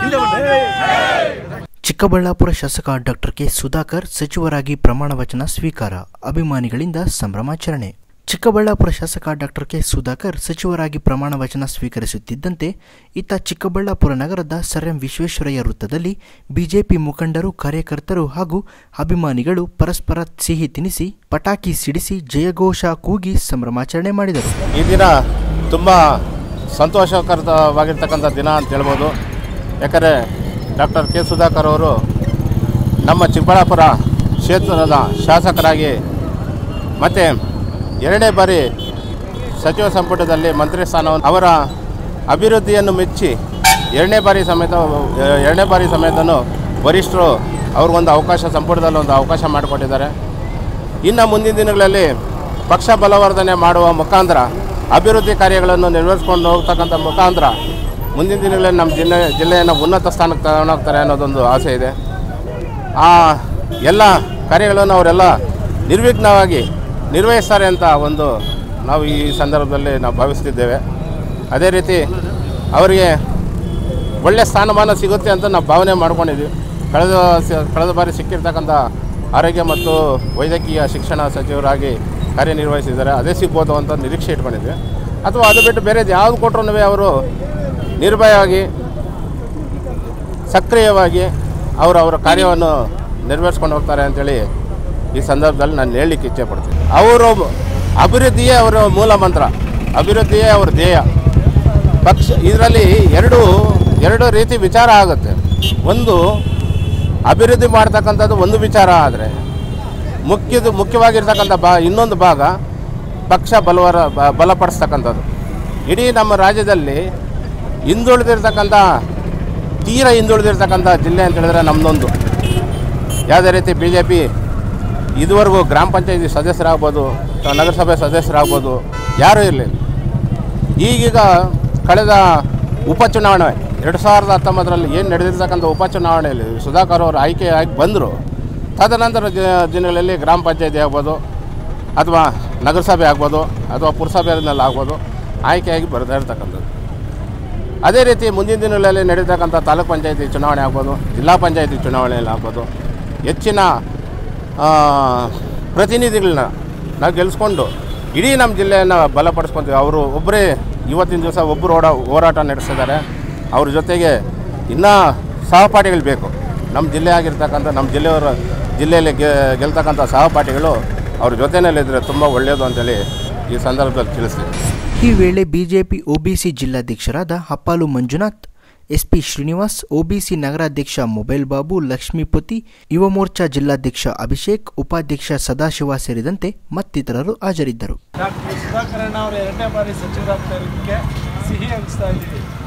ಚಿಕ್ಕಬಳ್ಳಾಪುರ ಶಾಸಕ doctor K Sudhakar ಸಚಿವರಾಗಿ ಪ್ರಮಾಣ ವಚನ ಸ್ವೀಕಾರ ಅಭಿಮಾನಿಗಳಿಂದ ಸಂಭ್ರಮಾಚರಣೆ ಚಿಕ್ಕಬಳ್ಳಾಪುರ ಶಾಸಕ ಡಾಕ್ಟರ್ ಕೆ ಸುಧಾಕರ್ ಸಚಿವರಾಗಿ ಪ್ರಮಾಣ ವಚನ ಸ್ವೀಕರಿಸುತ್ತಿದ್ದಂತೆ ಇತ್ತ ಚಿಕ್ಕಬಳ್ಳಾಪುರ ನಗರದ ಸರ್ ಎಂ ವಿಶ್ವೇಶ್ವರಯ್ಯ ವೃತ್ತದಲ್ಲಿ ಬಿಜೆಪಿ ಮುಖಂಡರು ಕಾರ್ಯಕರ್ತರು ಹಾಗೂ ಅಭಿಮಾನಿಗಳು ಪರಸ್ಪರ ಸಿಹಿ ತಿನಿಸಿ ಪಟಾಕಿ ಸಿಡಿಸಿ ಜಯಘೋಷ ಕೂಗಿ ಸಂಭ್ರಮಾಚರಣೆ ಮಾಡಿದರು ಈ ದಿನ ತುಂಬ ಸಂತೋಷಕರವಾಗಿರ್ತಕ್ಕಂಥ ದಿನ ಅಂತ ಹೇಳ್ಬೋದು ಯಾಕಂದರೆ ಡಾಕ್ಟರ್ ಕೆ ಸುಧಾಕರ್ ಅವರು ನಮ್ಮ ಚಿಕ್ಕಬಳ್ಳಾಪುರ ಕ್ಷೇತ್ರದ ಶಾಸಕರಾಗಿ ಮತ್ತು ಎರಡನೇ ಬಾರಿ ಸಚಿವ ಸಂಪುಟದಲ್ಲಿ ಮಂತ್ರಿ ಸ್ಥಾನವನ್ನು ಅವರ ಅಭಿವೃದ್ಧಿಯನ್ನು ಮೆಚ್ಚಿ ಎರಡನೇ ಬಾರಿ ಸಮೇತ ಎರಡನೇ ಬಾರಿ ಸಮೇತನೂ ವರಿಷ್ಠರು ಅವ್ರಿಗೊಂದು ಅವಕಾಶ ಸಂಪುಟದಲ್ಲಿ ಒಂದು ಅವಕಾಶ ಮಾಡಿಕೊಟ್ಟಿದ್ದಾರೆ ಇನ್ನು ಮುಂದಿನ ದಿನಗಳಲ್ಲಿ ಪಕ್ಷ ಬಲವರ್ಧನೆ ಮಾಡುವ ಮುಖಾಂತರ ಅಭಿವೃದ್ಧಿ ಕಾರ್ಯಗಳನ್ನು ನೆರವೇರಿಸ್ಕೊಂಡು ಹೋಗ್ತಕ್ಕಂಥ ಮುಖಾಂತರ ಮುಂದಿನ ದಿನಗಳಲ್ಲಿ ನಮ್ಮ ಜಿಲ್ಲೆ ಜಿಲ್ಲೆಯನ್ನು ಉನ್ನತ ಸ್ಥಾನಕ್ಕೆ ತಗೊಂಡೋಗ್ತಾರೆ ಅನ್ನೋದೊಂದು ಆಸೆ ಇದೆ ಆ ಎಲ್ಲ ಕಾರ್ಯಗಳನ್ನು ಅವರೆಲ್ಲ ನಿರ್ವಿಘ್ನವಾಗಿ ನಿರ್ವಹಿಸ್ತಾರೆ ಅಂತ ಒಂದು ನಾವು ಈ ಸಂದರ್ಭದಲ್ಲಿ ನಾವು ಭಾವಿಸ್ತಿದ್ದೇವೆ ಅದೇ ರೀತಿ ಅವರಿಗೆ ಒಳ್ಳೆಯ ಸ್ಥಾನಮಾನ ಸಿಗುತ್ತೆ ಅಂತ ನಾವು ಭಾವನೆ ಮಾಡ್ಕೊಂಡಿದ್ವಿ ಕಳೆದ ಸ- ಕಳೆದ ಬಾರಿ ಸಿಕ್ಕಿರ್ತಕ್ಕಂಥ ಆರೋಗ್ಯ ಮತ್ತು ವೈದ್ಯಕೀಯ ಶಿಕ್ಷಣ ಸಚಿವರಾಗಿ ಕಾರ್ಯನಿರ್ವಹಿಸಿದ್ದಾರೆ ಅದೇ ಸಿಗ್ಬೋದು ಅಂತ ನಿರೀಕ್ಷೆ ಇಟ್ಕೊಂಡಿದ್ವಿ ಅಥವಾ ಅದು ಬಿಟ್ಟು ಬೇರೆದು ಯಾವುದು ಕೊಟ್ಟರು ಅವರು ನಿರ್ಭಯವಾಗಿ ಸಕ್ರಿಯವಾಗಿ ಅವರು ಅವರ ಕಾರ್ಯವನ್ನು ನೆರವೇರಿಸ್ಕೊಂಡು ಹೋಗ್ತಾರೆ ಅಂತೇಳಿ ಈ ಸಂದರ್ಭದಲ್ಲಿ ನಾನು ಹೇಳಲಿಕ್ಕೆ ಇಚ್ಛೆ ಪಡ್ತೀನಿ ಅವರು ಅಭಿವೃದ್ಧಿಯೇ ಅವರ ಮೂಲ ಮಂತ್ರ ಅಭಿವೃದ್ಧಿಯೇ ಅವರ ಧ್ಯೇಯ ಪಕ್ಷ ಇದರಲ್ಲಿ ಎರಡು ಎರಡು ರೀತಿ ವಿಚಾರ ಆಗುತ್ತೆ ಒಂದು ಅಭಿವೃದ್ಧಿ ಮಾಡ್ತಕ್ಕಂಥದ್ದು ಒಂದು ವಿಚಾರ ಆದರೆ ಮುಖ್ಯದು ಮುಖ್ಯವಾಗಿರ್ತಕ್ಕಂಥ ಬಾ ಇನ್ನೊಂದು ಭಾಗ ಪಕ್ಷ ಬಲವರ ಬ- ಬಲಪಡಿಸ್ತಕ್ಕಂಥದ್ದು ಇಡೀ ನಮ್ಮ ರಾಜ್ಯದಲ್ಲಿ ಹಿಂದುಳಿದಿರ್ತಕ್ಕಂಥ ತೀರ ಹಿಂದುಳಿದಿರ್ತಕ್ಕಂಥ ಜಿಲ್ಲೆ ಅಂತ ಹೇಳಿದ್ರೆ ನಮ್ಮದೊಂದು ಯಾವುದೇ ರೀತಿ ಬಿ ಜೆ ಪಿ ಇದುವರೆಗೂ ಗ್ರಾಮ ಪಂಚಾಯತಿ ಸದಸ್ಯರಾಗ್ಬೋದು ಅಥವಾ ನಗರಸಭೆ ಸದಸ್ಯರಾಗ್ಬೋದು ಯಾರೂ ಇರಲಿಲ್ಲ ಈಗೀಗ ಕಳೆದ ಉಪಚುನಾವಣೆ ಎರಡು ಸಾವಿರದ ಹತ್ತೊಂಬತ್ತರಲ್ಲಿ ಏನು ನಡೆದಿರ್ತಕ್ಕಂಥ ಉಪಚುನಾವಣೆಯಲ್ಲಿ ಸುಧಾಕರ್ ಅವರು ಆಯ್ಕೆ ಆಗಿ ಬಂದರು ತದನಂತರ ಜ- ದಿನಗಳಲ್ಲಿ ಗ್ರಾಮ ಪಂಚಾಯತಿ ಆಗ್ಬೋದು ಅಥವಾ ನಗರಸಭೆ ಆಗ್ಬೋದು ಅಥವಾ ಪುರಸಭೆಯಲ್ಲಿ ಆಗ್ಬೋದು ಆಯ್ಕೆಯಾಗಿ ಬರ್ತಾ ಇರ್ತಕ್ಕಂಥದ್ದು ಅದೇ ರೀತಿ ಮುಂದಿನ ದಿನಗಳಲ್ಲಿ ನಡೀತಕ್ಕಂಥ ತಾಲೂಕ್ ಪಂಚಾಯತಿ ಚುನಾವಣೆ ಆಗ್ಬೋದು ಜಿಲ್ಲಾ ಪಂಚಾಯತಿ ಚುನಾವಣೆಯಲ್ಲಿ ಆಗ್ಬೋದು ಹೆಚ್ಚಿನ ಆ, ಪ್ರತಿನಿಧಿಗಳನ್ನ ನಾವು ಗೆಲ್ಲಿಸ್ಕೊಂಡು ಇಡೀ ನಮ್ಮ ಜಿಲ್ಲೆಯನ್ನು ಬಲಪಡಿಸ್ಕೊತೀವಿ ಅವರು ಒಬ್ಬರೇ ಇವತ್ತಿನ ದಿವಸ ಒಬ್ಬರು ಓಡ ಹೋರಾಟ ನಡೆಸ್ತಿದ್ದಾರೆ ಅವ್ರ ಜೊತೆಗೆ ಇನ್ನೂ ಸಹಪಾಠಿಗಳು ಬೇಕು ನಮ್ಮ ಜಿಲ್ಲೆ ಆಗಿರ್ತಕ್ಕಂಥ ನಮ್ಮ ಜಿಲ್ಲೆಯವರ ಜಿಲ್ಲೆಯಲ್ಲಿ ಗೆ ಗೆಲ್ತಕ್ಕಂಥ ಸಹಪಾಠಿಗಳು ಅವ್ರ ಜೊತೆಯಲ್ಲಿದ್ದರೆ ತುಂಬ ಒಳ್ಳೆಯದು ಅಂತೇಳಿ ಈ ಸಂದರ್ಭದಲ್ಲಿ ತಿಳಿಸ್ತೀವಿ ಈ ವೇಳೆ ಬಿಜೆಪಿ ಒಬಿಸಿ ಜಿಲ್ಲಾಧ್ಯಕ್ಷರಾದ ಹಪ್ಪಾಲು ಮಂಜುನಾಥ್ ಎಸ್ಪಿ ಶ್ರೀನಿವಾಸ್ ಒಬಿಸಿ ನಗರಾಧ್ಯಕ್ಷ ಮೊಬೈಲ್ ಬಾಬು ಲಕ್ಷ್ಮೀಪತಿ ಯುವ ಮೋರ್ಚಾ ಜಿಲ್ಲಾಧ್ಯಕ್ಷ ಅಭಿಷೇಕ್ ಉಪಾಧ್ಯಕ್ಷ ಸದಾಶಿವ ಸೇರಿದಂತೆ ಮತ್ತಿತರರು ಹಾಜರಿದ್ದರು ಡಾಕ್ಟರ್ ಸುಧಾಕರಣ್ಣ ಅವರು ಎರಡನೇ ಬಾರಿ ಸಚಿವರಾಗ್ತಾ ಇರೋದಕ್ಕೆ ಸಿಹಿ ಹಂಚ್ತಾ ಇದ್ದೀವಿ